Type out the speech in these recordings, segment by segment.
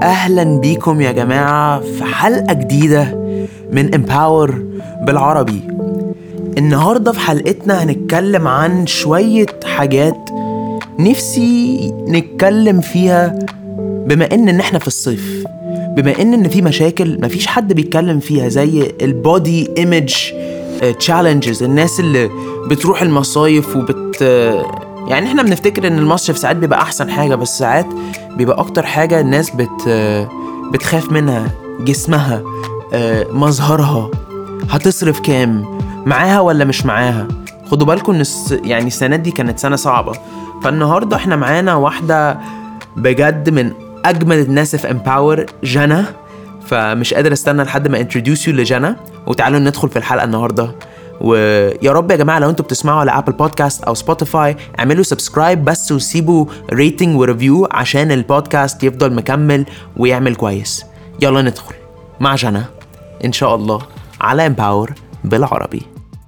اهلا بيكم يا جماعه في حلقه جديده من امباور بالعربي النهارده في حلقتنا هنتكلم عن شويه حاجات نفسي نتكلم فيها بما ان ان احنا في الصيف بما ان ان في مشاكل مفيش حد بيتكلم فيها زي البودي ايمج تشالنجز الناس اللي بتروح المصايف وبت يعني احنا بنفتكر ان المصيف ساعات بيبقى احسن حاجه بس ساعات بيبقى اكتر حاجه الناس بت بتخاف منها جسمها آه، مظهرها هتصرف كام معاها ولا مش معاها خدوا بالكم ان الس- يعني السنه دي كانت سنه صعبه فالنهارده احنا معانا واحده بجد من اجمل الناس في امباور جنى فمش قادر استنى لحد ما انتروديوس يو لجنى وتعالوا ندخل في الحلقه النهارده ويا رب يا جماعه لو انتوا بتسمعوا على ابل بودكاست او سبوتيفاي اعملوا سبسكرايب بس وسيبوا ريتنج وريفيو عشان البودكاست يفضل مكمل ويعمل كويس يلا ندخل مع جنى ان شاء الله على امباور بالعربي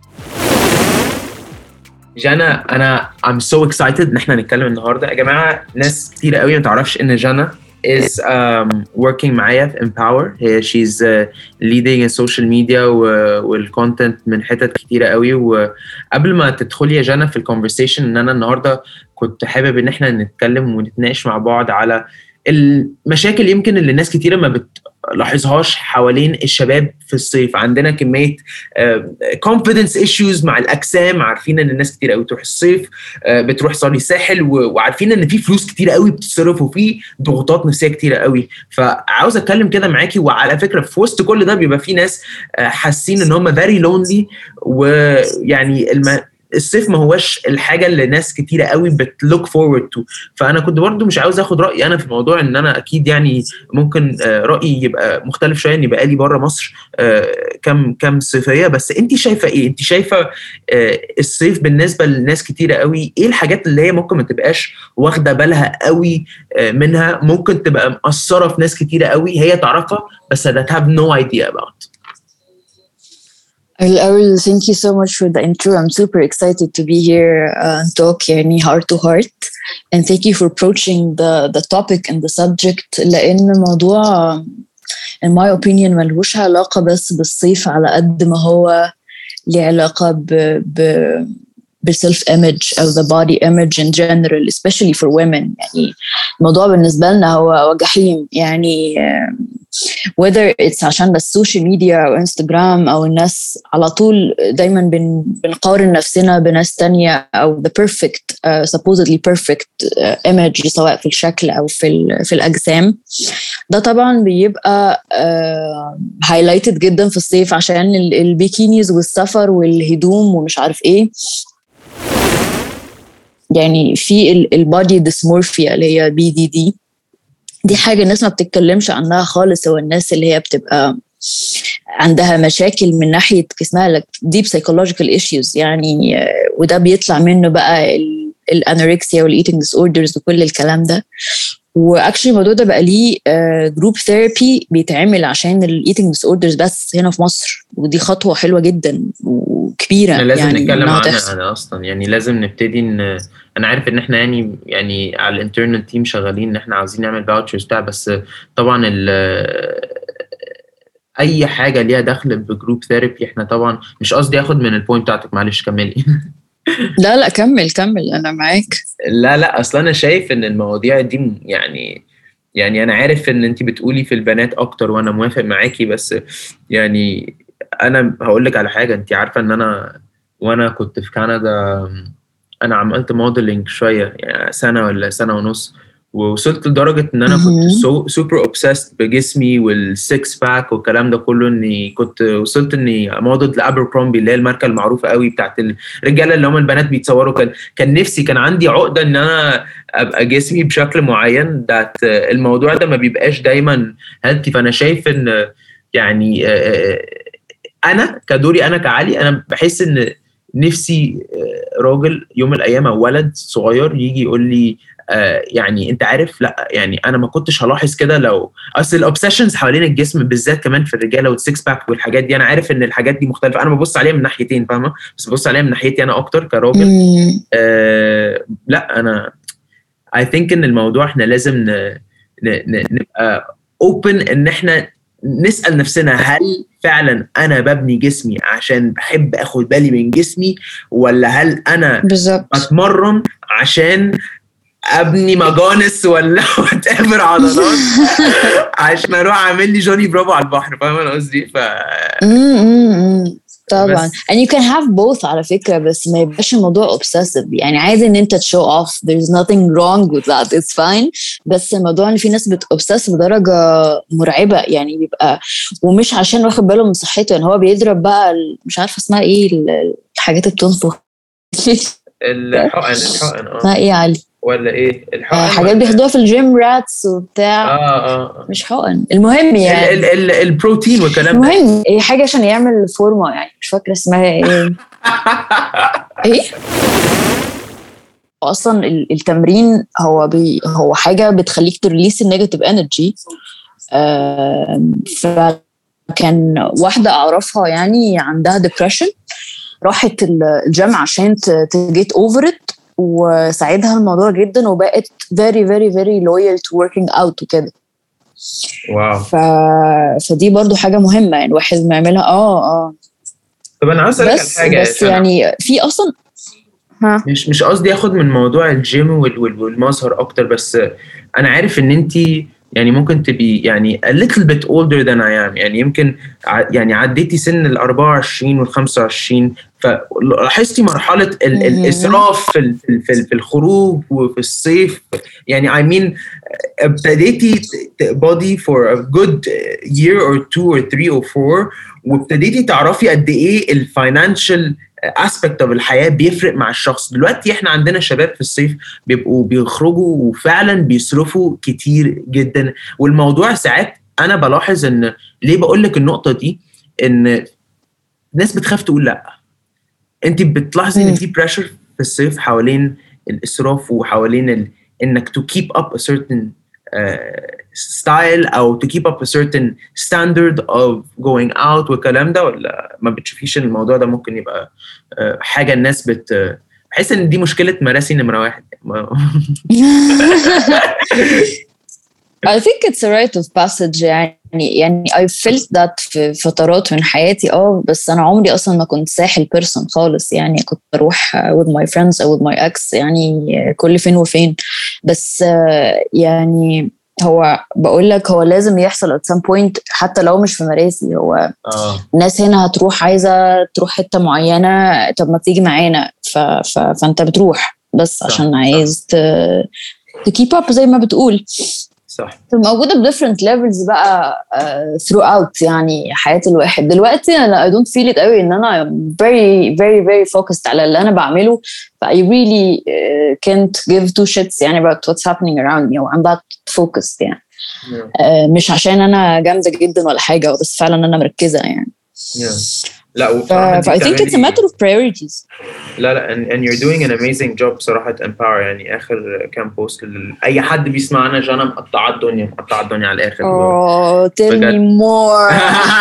جانا انا I'm so excited ان احنا نتكلم النهارده يا جماعه ناس كتير قوي ما تعرفش ان جانا is um, working معايا في Empower هي she's uh, leading in social media والكونتنت من حتت كتيرة قوي وقبل ما تدخلي يا جانا في الكونفرسيشن ان انا النهارده كنت حابب ان احنا نتكلم ونتناقش مع بعض على المشاكل يمكن اللي ناس كتيرة ما بتلاحظهاش حوالين الشباب في الصيف عندنا كمية كونفيدنس ايشوز مع الاجسام عارفين ان الناس كتير قوي تروح الصيف آه، بتروح صلي ساحل و- وعارفين ان في فلوس كتير قوي بتتصرف وفي ضغوطات نفسيه كتير قوي فعاوز اتكلم كده معاكي وعلى فكره في وسط كل ده بيبقى في ناس آه، حاسين ان هم فيري لونلي ويعني الم... الصيف ما هوش الحاجه اللي ناس كتيره قوي بتلوك فورورد تو فانا كنت برضو مش عاوز اخد رايي انا في الموضوع ان انا اكيد يعني ممكن آه، رايي يبقى مختلف شويه اني بقالي بره مصر آه، كم كم صيفيه بس انت شايفه ايه انت شايفه آه، الصيف بالنسبه لناس كتيره قوي ايه الحاجات اللي هي ممكن ما تبقاش واخده بالها قوي آه، منها ممكن تبقى مأثره في ناس كتيره قوي هي تعرفها بس that have no idea about الأول thank you so much for the intro I'm super excited to be here uh, and talk يعني heart to heart and thank you for approaching the the topic and the subject لأن الموضوع in my opinion ملهوش علاقة بس بالصيف على قد ما هو ليه علاقة ب, ب بالسيلف ايمج او the body image in general especially for women يعني الموضوع بالنسبة لنا هو هو جحيم يعني um, whether it's عشان بس سوشيال ميديا او انستغرام او الناس على طول دايما بن بنقارن نفسنا بناس تانية او the perfect uh, supposedly perfect uh, image سواء في الشكل او في ال- في الاجسام ده طبعا بيبقى uh, highlighted جدا في الصيف عشان ال- البيكينيز والسفر والهدوم ومش عارف ايه يعني في البادي ديسمورفيا اللي هي بي دي دي دي حاجة الناس ما بتتكلمش عنها خالص هو الناس اللي هي بتبقى عندها مشاكل من ناحية جسمها deep psychological issues يعني آه، وده بيطلع منه بقى ال- الانوركسيا والايتنج ديس اوردرز وكل الكلام ده واكشلي الموضوع ده بقى ليه جروب ثيرابي بيتعمل عشان الايتنج ديس اوردرز بس هنا في مصر ودي خطوه حلوه جدا وكبيره احنا لازم يعني نتكلم إنها عنها تحصل. انا اصلا يعني لازم نبتدي ان انا عارف ان احنا يعني يعني على الانترنال تيم شغالين ان احنا عاوزين نعمل فاوتشرز بتاع بس طبعا ال اي حاجه ليها دخل بجروب ثيرابي احنا طبعا مش قصدي اخد من البوينت بتاعتك معلش كملي لا لا كمل كمل انا معاك لا لا اصل انا شايف ان المواضيع دي م- يعني يعني انا عارف ان انت بتقولي في البنات اكتر وانا موافق معاكي بس يعني انا هقول لك على حاجه انت عارفه ان انا وانا كنت في كندا انا عملت موديلنج شويه يعني سنه ولا سنه ونص ووصلت لدرجه ان انا كنت مهم. سو سوبر اوبسيست بجسمي والسكس باك والكلام ده كله اني كنت وصلت اني موديل لابر برومبي اللي هي الماركه المعروفه قوي بتاعت الرجاله اللي هم البنات بيتصوروا كان كان نفسي كان عندي عقده ان انا ابقى جسمي بشكل معين ذات الموضوع ده ما بيبقاش دايما هيلثي فانا شايف ان يعني آه، انا كدوري انا كعلي انا بحس ان نفسي آه، راجل يوم من الايام او ولد صغير يجي يقول لي آه، يعني انت عارف لا يعني انا ما كنتش هلاحظ كده لو اصل الاوبسيشنز حوالين الجسم بالذات كمان في الرجاله والسكس باك والحاجات دي انا عارف ان الحاجات دي مختلفه انا ببص عليها من ناحيتين فاهمه بس ببص عليها من ناحيتي انا اكتر كراجل مم. آه لا انا I think ان الموضوع احنا لازم ن... ن... ن... نبقى اوبن ان احنا نسال نفسنا هل فعلا انا ببني جسمي عشان بحب اخد بالي من جسمي ولا هل انا بالظبط بتمرن عشان ابني مجانس ولا وات ايفر عضلات عشان اروح اعمل لي جوني برافو على البحر فاهم انا قصدي ف امم طبعا بس- and you can have both على فكرة بس ما يبقاش الموضوع obsessive يعني عادي ان انت تشو off there's nothing wrong with that it's fine بس الموضوع ان في ناس بت obsess بدرجة مرعبة يعني بيبقى ومش عشان واخد باله من صحته يعني هو بيضرب بقى ال- مش عارفة اسمها ايه ال- الحاجات اللي بتنفخ الحقن الحقن اه اسمها ايه يا علي ولا ايه الحقن آه، حاجات ولا- بياخدوها في الجيم راتس وبتاع اه اه مش حقن المهم ال- يعني ال- ال- البروتين والكلام ده المهم هي حاجة عشان يعمل فورمة يعني مش فاكرة اسمها ايه ايه اصلا ال- التمرين هو بي هو حاجه بتخليك تريليس النيجاتيف انرجي فكان واحده اعرفها يعني عندها ديبريشن راحت ال- الجيم عشان تجيت اوفر ات وساعدها الموضوع جدا وبقت very very very loyal to working out وكده واو ف... فدي برضو حاجه مهمه يعني الواحد ما يعملها اه اه طب انا عاوز اسالك على بس حاجه بس عشان يعني في اصلا ها مش مش قصدي اخد من موضوع الجيم وال- وال- والمظهر اكتر بس انا عارف ان انت يعني ممكن تبي يعني a little bit older than I am يعني يمكن ع- يعني عديتي سن ال 24 وال 25 فلاحظتي مرحله ال- مهم. الاسراف في ال- في ال- في ال- في الخروج وفي الصيف يعني I mean ابتديتي تقبضي for a good year or two or three or four وابتديتي تعرفي قد ايه الفاينانشال اسبكت اوف الحياه بيفرق مع الشخص دلوقتي احنا عندنا شباب في الصيف بيبقوا بيخرجوا وفعلا بيصرفوا كتير جدا والموضوع ساعات انا بلاحظ ان ليه بقول لك النقطه دي ان ناس بتخاف تقول لا انت بتلاحظي ان مم. في بريشر في الصيف حوالين الاسراف وحوالين ال... انك to keep up a certain uh, style او to keep up a certain standard of going out والكلام ده ولا ما بتشوفيش ان الموضوع ده ممكن يبقى uh, حاجه الناس بت بحس ان دي مشكله مراسي نمره واحد ما- I think it's a rite of passage يعني يعني I felt that في فترات من حياتي اه بس انا عمري اصلا ما كنت ساحل بيرسون خالص يعني كنت بروح with my friends او with my ex يعني كل فين وفين بس آه، يعني هو بقول لك هو لازم يحصل at some point حتى لو مش في مراسي هو اه الناس هنا هتروح عايزه تروح حته معينه طب ما تيجي معانا ف... ف... فانت بتروح بس صح، عشان صح. عايز ت... تكيب اب زي ما بتقول صح موجوده بديفرنت ليفلز بقى ثرو اوت يعني حياه الواحد دلوقتي انا اي دونت فيل ات قوي ان انا very very very focused على اللي انا بعمله ف I really uh, can't give two shits يعني about what's happening around me I'm that focused يعني Yeah. آه، مش عشان انا جامده جدا ولا حاجه بس فعلا انا مركزه يعني Yeah. لا ف وبصراحه ف I think it's a matter of priorities لا لا and, and you're doing an amazing job بصراحة at Empower يعني آخر كام بوست لل... أي حد بيسمعنا جانا مقطعة الدنيا مقطعة الدنيا على الآخر oh tell بجد. me more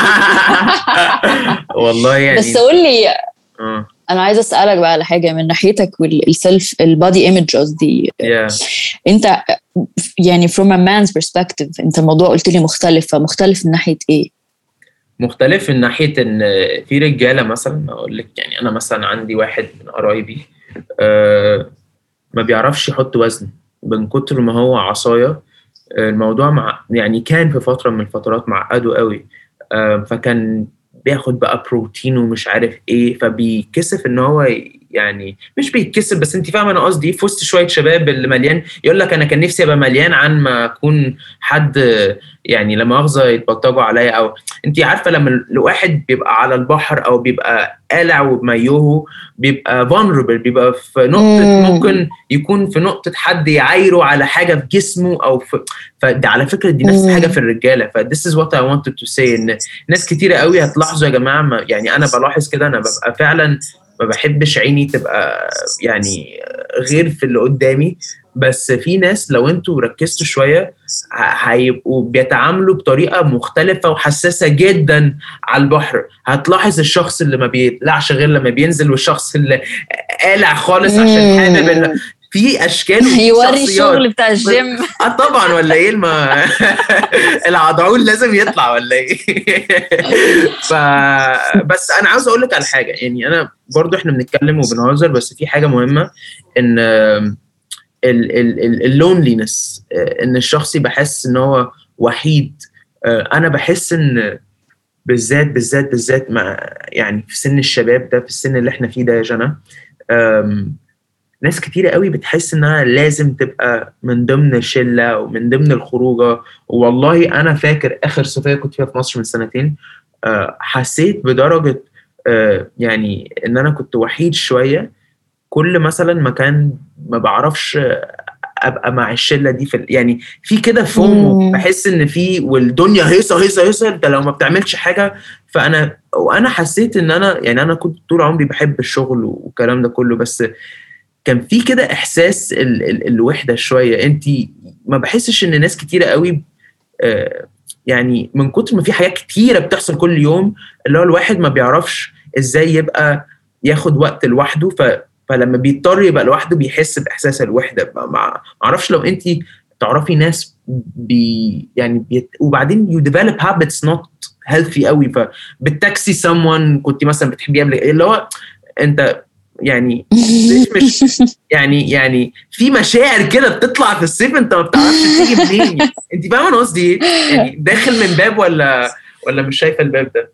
والله يعني بس قول لي اه انا عايزه اسالك بقى على حاجه من ناحيتك والسيلف البادي ايمج قصدي yeah. انت يعني from a man's perspective انت الموضوع قلت لي مختلف فمختلف من ناحيه ايه؟ مختلف من ناحية إن في رجالة مثلا أقول لك يعني أنا مثلا عندي واحد من قرايبي آه ما بيعرفش يحط وزن من كتر ما هو عصاية آه، الموضوع مع يعني كان في فترة من الفترات معقده قوي آه فكان بياخد بقى بروتين ومش عارف ايه فبيكسف ان هو ي- يعني مش بيتكسف بس انت فاهمه انا قصدي إيه؟ في وسط شويه شباب اللي مليان يقول لك انا كان نفسي ابقى مليان عن ما اكون حد يعني لا مؤاخذه يتبطجوا عليا او انت عارفه لما الواحد بيبقى على البحر او بيبقى قالع وبمايوه بيبقى vulnerable بيبقى في نقطه مم. ممكن يكون في نقطه حد يعايره على حاجه في جسمه او في فده على فكره دي نفس مم. حاجه في الرجاله ف this is what I wanted to say ان ناس كتيره قوي هتلاحظوا يا جماعه ما يعني انا بلاحظ كده انا ببقى فعلا ما بحبش عيني تبقى يعني غير في اللي قدامي بس في ناس لو انتوا ركزتوا شويه ه- هيبقوا بيتعاملوا بطريقه مختلفه وحساسه جدا على البحر هتلاحظ الشخص اللي ما بيقلعش غير لما بينزل والشخص اللي قالع خالص عشان حابب ال- في اشكال وفي يوري شخصيات. الشغل بتاع الجيم اه طبعا ولا ايه الم... العضعون لازم يطلع ولا ايه ف بس انا عاوز اقول لك على حاجه يعني انا برضو احنا بنتكلم وبنهزر بس في حاجه مهمه ان اللونلينس ان الشخص يبقى حاسس ان هو وحيد آه، انا بحس ان بالذات بالذات بالذات مع يعني في سن الشباب ده في السن اللي احنا فيه ده يا جنى آم، ناس كتيرة قوي بتحس انها لازم تبقى من ضمن الشلة ومن ضمن الخروجة والله انا فاكر اخر سفرية كنت فيها في مصر من سنتين آه، حسيت بدرجة آه، يعني ان انا كنت وحيد شوية كل مثلا مكان ما بعرفش ابقى مع الشله دي في ال- يعني في كده فومو مم. بحس ان في والدنيا هيصه هيصه هيصه انت لو ما بتعملش حاجه فانا وانا حسيت ان انا يعني انا كنت طول عمري بحب الشغل والكلام ده كله بس كان في كده احساس ال ال الوحده شويه انت ما بحسش ان ناس كتيره قوي آه، يعني من كتر ما في حاجات كتيره بتحصل كل يوم اللي هو الواحد ما بيعرفش ازاي يبقى ياخد وقت لوحده ف فلما بيضطر يبقى لوحده بيحس باحساس الوحده ما ما اعرفش لو انت تعرفي ناس بي يعني بيت وبعدين يو ديفلوب هابتس نوت هيلثي قوي فبتاكسي someone كنت مثلا بتحبيه قبل اللي هو انت يعني مش مش يعني يعني في مشاعر كده بتطلع في الصيف انت ما بتعرفش تيجي منين انت فاهمه انا قصدي ايه؟ يعني داخل من باب ولا ولا مش شايفه الباب ده؟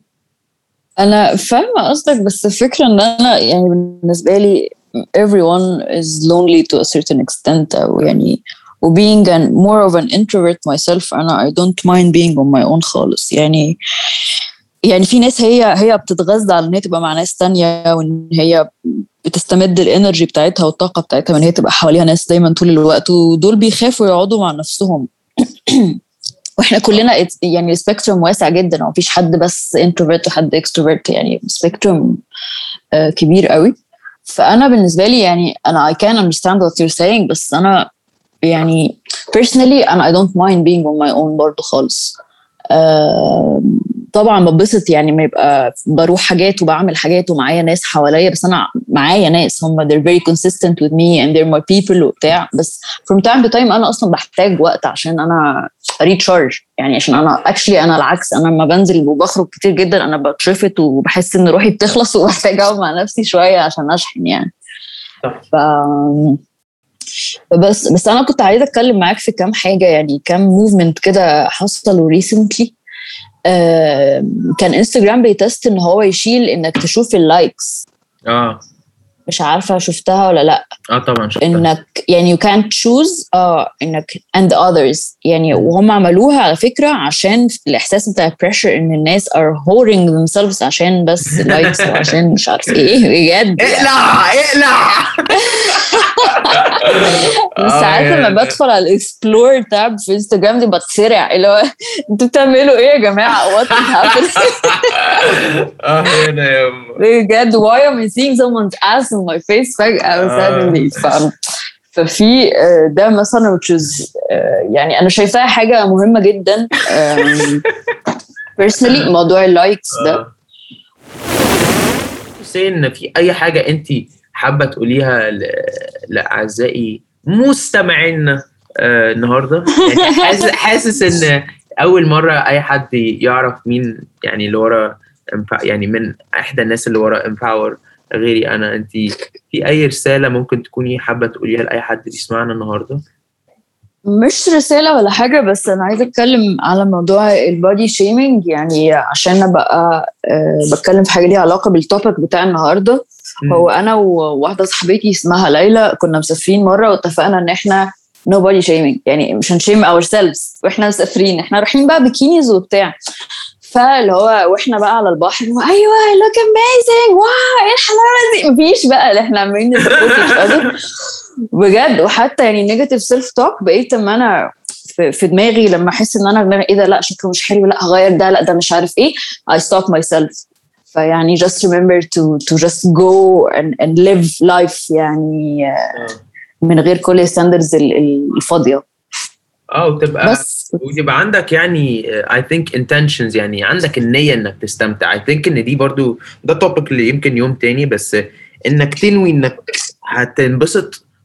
انا فاهمه قصدك بس الفكره ان انا يعني بالنسبه لي everyone is lonely to a certain extent او يعني و being an more of an introvert myself انا I don't mind being on my own خالص يعني يعني في ناس هي هي بتتغذى على ان هي تبقى مع ناس تانية وان هي بتستمد الانرجي بتاعتها والطاقه بتاعتها من ان هي تبقى حواليها ناس دايما طول الوقت ودول بيخافوا يقعدوا مع نفسهم واحنا كلنا it's- يعني سبيكتروم واسع جدا ومفيش حد بس انتروفيرت وحد اكستروفيرت يعني سبيكتروم كبير قوي فانا بالنسبه لي يعني انا I can understand what you're saying بس انا يعني personally انا I don't mind being on my own برضو خالص آم، طبعا ببسط يعني ما يبقى بروح حاجات وبعمل حاجات ومعايا ناس حواليا بس انا معايا ناس هم they're very consistent with me and they're my people وبتاع بس from time to time انا اصلا بحتاج وقت عشان انا ريتشارج يعني عشان انا اكشلي انا العكس انا لما بنزل وبخرج كتير جدا انا بترفت وبحس ان روحي بتخلص وبحتاج اقعد مع نفسي شويه عشان اشحن يعني صح. ف بس بس انا كنت عايزه اتكلم معاك في كام حاجه يعني كام موفمنت كده حصلوا ريسنتلي كان انستجرام بيتست ان هو يشيل انك تشوف اللايكس اه مش عارفه شفتها ولا لا اه طبعا شفتها انك يعني you can't choose اه انك and others يعني وهم عملوها على فكره عشان الاحساس بتاع البريشر ان الناس are hoarding themselves عشان بس لايكس وعشان مش عارف ايه بجد يعني. اقلع اقلع بس آه، ساعات لما يعني- بدخل على الاكسبلور تاب في انستجرام دي بتسرع اللي هو انتوا بتعملوا ايه يا جماعه وات happening اه هنا يا أم. بجد why am I seeing someone's ass on my face فجأة آه. suddenly ف... ففي آه، ده مثلا which is آه، يعني انا شايفاها حاجه مهمه جدا آم، personally موضوع اللايكس ده آه. حسين في اي حاجه انت حابه تقوليها ل- لاعزائي مستمعينا آه النهارده يعني حاسس حاسس ان اول مره اي حد يعرف مين يعني اللي ورا Empower- يعني من احدى الناس اللي ورا امباور غيري انا انت في اي رساله ممكن تكوني حابه تقوليها لاي حد بيسمعنا النهارده مش رسالة ولا حاجة بس أنا عايزة أتكلم على موضوع البادي شيمينج يعني عشان أبقى أه بتكلم في حاجة ليها علاقة بالتوبيك بتاع النهاردة هو أنا وواحدة صاحبتي اسمها ليلى كنا مسافرين مرة واتفقنا إن إحنا نو بادي شيمينج يعني مش هنشيم اور سيلفز واحنا مسافرين احنا رايحين بقى بكينيز وبتاع فاللي هو واحنا بقى على البحر هو ايوه لوك اميزنج واو ايه الحلاوه دي مفيش بقى اللي احنا عاملين نسبورت each other بجد وحتى يعني نيجاتيف سيلف توك بقيت اما انا في, في دماغي لما احس ان انا دماغي ايه ده لا شكله مش حلو لا هغير ده لا ده مش عارف ايه I stop myself فيعني just remember to to just go and, and live life يعني آه. من غير كل الستاندرز الفاضيه اه وتبقى بس ويبقى عندك يعني اي ثينك intentions يعني عندك النيه انك تستمتع اي ثينك ان دي برضو ده توبيك اللي يمكن يوم تاني بس انك تنوي انك هتنبسط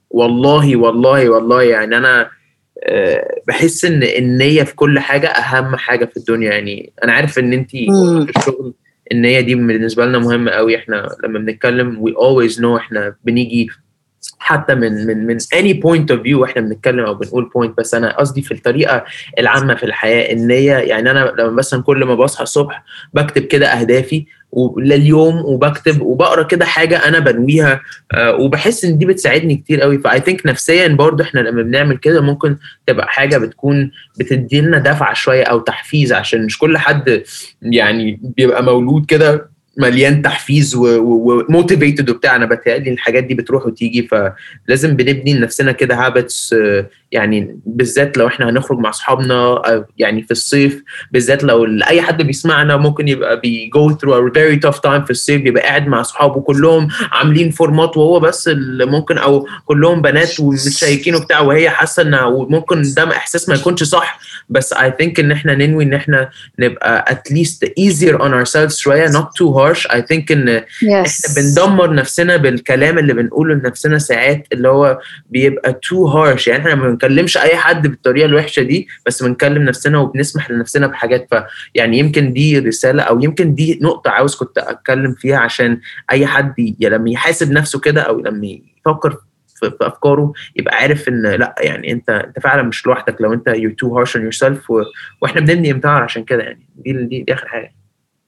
والله والله والله يعني انا آه، بحس ان النيه في كل حاجه اهم حاجه في الدنيا يعني انا عارف ان انت مم. في الشغل النيه دي بالنسبه لنا مهمه قوي احنا لما بنتكلم we always know احنا بنيجي حتى من من من any point of view واحنا بنتكلم او بنقول point بس انا قصدي في الطريقه العامه في الحياه النيه يعني انا لما مثلا كل ما بصحى الصبح بكتب كده اهدافي و- لليوم وبكتب وبقرا كده حاجه انا بنويها آه، وبحس ان دي بتساعدني كتير قوي فاي ثينك نفسيا برضو احنا لما بنعمل كده ممكن تبقى حاجه بتكون بتدي لنا دفعه شويه او تحفيز عشان مش كل حد يعني بيبقى مولود كده مليان تحفيز وموتيفيتد وبتاع انا بتهيألي الحاجات دي بتروح وتيجي فلازم بنبني لنفسنا كده هابتس يعني بالذات لو احنا هنخرج مع اصحابنا آه، يعني في الصيف بالذات لو اي حد بيسمعنا ممكن يبقى بي go through a very tough time في الصيف بيبقى قاعد مع اصحابه كلهم عاملين فورمات وهو بس اللي ممكن او كلهم بنات ومتشيكين وبتاع وهي حاسه ان وممكن ده احساس ما يكونش صح بس I think ان احنا ننوي ان احنا نبقى at least easier on ourselves شويه not too harsh I think ان احنا yes بندمر نفسنا بالكلام اللي بنقوله لنفسنا ساعات اللي هو بيبقى too harsh يعني احنا ما بنكلمش اي حد بالطريقه الوحشه دي بس بنكلم نفسنا وبنسمح لنفسنا بحاجات فيعني يمكن دي رساله او يمكن دي نقطه عاوز كنت اتكلم فيها عشان اي حد ي- لما يحاسب نفسه كده او لما يفكر في في افكاره يبقى عارف ان لا يعني انت انت فعلا مش لوحدك لو انت you're too harsh on yourself و... واحنا بنبني امتار عشان كده يعني دي دي, دي اخر حاجه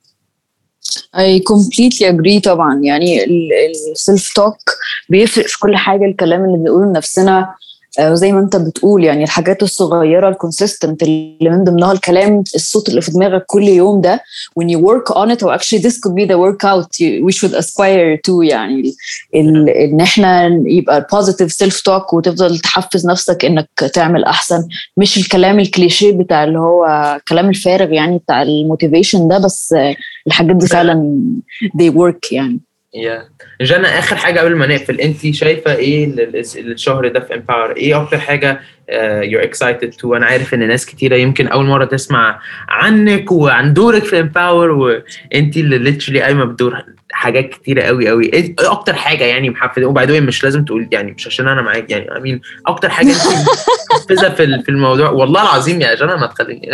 I completely agree طبعا يعني السيلف توك بيفرق في كل حاجة الكلام اللي بنقوله لنفسنا آه، وزي ما انت بتقول يعني الحاجات الصغيرة الكونسيستنت اللي من ضمنها الكلام الصوت اللي في دماغك كل يوم ده when you work on it or actually this could be the workout you, we should aspire to يعني ال, ال, ان احنا يبقى positive self talk وتفضل تحفز نفسك انك تعمل احسن مش الكلام الكليشيه بتاع اللي هو الكلام الفارغ يعني بتاع الموتيفيشن ده بس آه، الحاجات دي فعلا they work يعني يا جانا اخر حاجه قبل ما نقفل انت شايفه ايه لل- الشهر ده في امباور ايه اكتر حاجه يو اكسايتد تو انا عارف ان ناس كتيره يمكن اول مره تسمع عنك وعن دورك في امباور وانت اللي ليتشلي قايمه بدور حاجات كتيره قوي قوي ايه إيه اكتر حاجه يعني محفزه وبعد مش لازم تقول يعني مش عشان انا معاك يعني امين اكتر حاجه انت محفزه في ال- في الموضوع والله العظيم يا جانا ما تخليني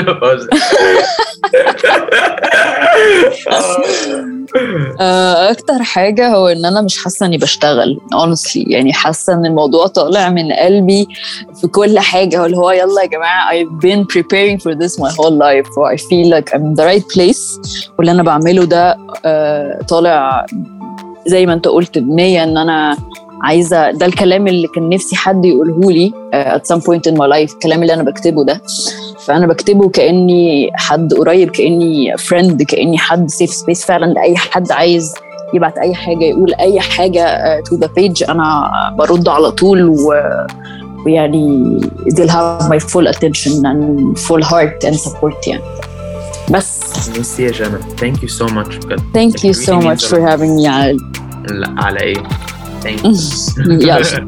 آه، اكتر حاجه هو ان انا مش حاسه اني بشتغل honestly يعني حاسه ان الموضوع طالع من قلبي في كل حاجه هو اللي هو يلا يا جماعه I've been preparing for this my whole life so I feel like I'm in the right place واللي انا بعمله ده آه، طالع زي ما انت قلت بنيه ان انا عايزه ده الكلام اللي كان نفسي حد يقوله لي آه، at some point in my life الكلام اللي انا بكتبه ده فانا بكتبه كاني حد قريب كاني فريند كاني حد سيف سبيس فعلا لاي حد عايز يبعت اي حاجه يقول اي حاجه تو ذا بيج انا برد على طول و ويعني they'll have my full attention and full heart and support يعني بس ميرسي يا جانا ثانك يو سو ماتش بجد thank you so really much means a for lot. having me على لا على ايه ثانك يو يلا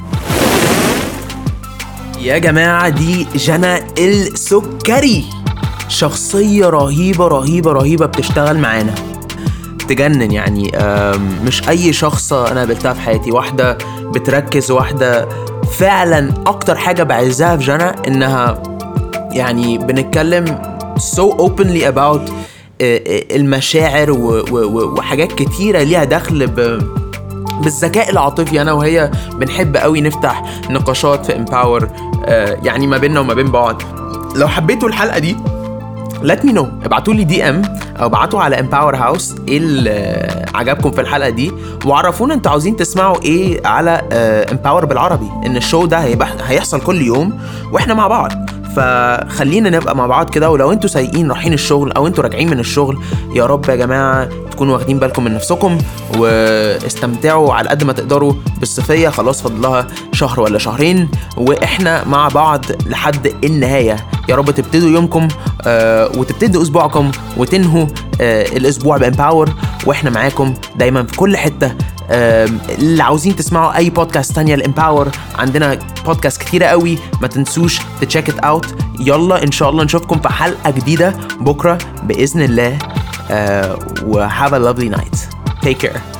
يا جماعة دي جنى السكري شخصية رهيبة رهيبة رهيبة بتشتغل معانا تجنن يعني آم، مش أي شخصة أنا قابلتها في حياتي واحدة بتركز واحدة فعلا أكتر حاجة بعزها في جنى إنها يعني بنتكلم so openly about آه، آه، المشاعر و- و- و- وحاجات كتيرة ليها دخل ب بالذكاء العاطفي انا وهي بنحب قوي نفتح نقاشات في امباور يعني ما بيننا وما بين بعض لو حبيتوا الحلقه دي let me know ابعتوا لي دي ام او ابعتوا على امباور هاوس ايه اللي عجبكم في الحلقه دي وعرفونا انتوا عاوزين تسمعوا ايه على امباور بالعربي ان الشو ده هيبقى هيحصل كل يوم واحنا مع بعض فخلينا نبقى مع بعض كده ولو انتوا سايقين رايحين الشغل او انتوا راجعين من الشغل يا رب يا جماعه تكونوا واخدين بالكم من نفسكم واستمتعوا على قد ما تقدروا بالصيفيه خلاص فاضل لها شهر ولا شهرين واحنا مع بعض لحد النهايه يا رب تبتدوا يومكم آه وتبتدوا اسبوعكم وتنهوا آه الاسبوع بامباور واحنا معاكم دايما في كل حته آم، اللي عاوزين تسمعوا اي بودكاست تانية الامباور عندنا بودكاست كتيرة قوي ما تنسوش تشيك ات اوت يلا ان شاء الله نشوفكم في حلقة جديدة بكرة بإذن الله uh, و have a lovely night take care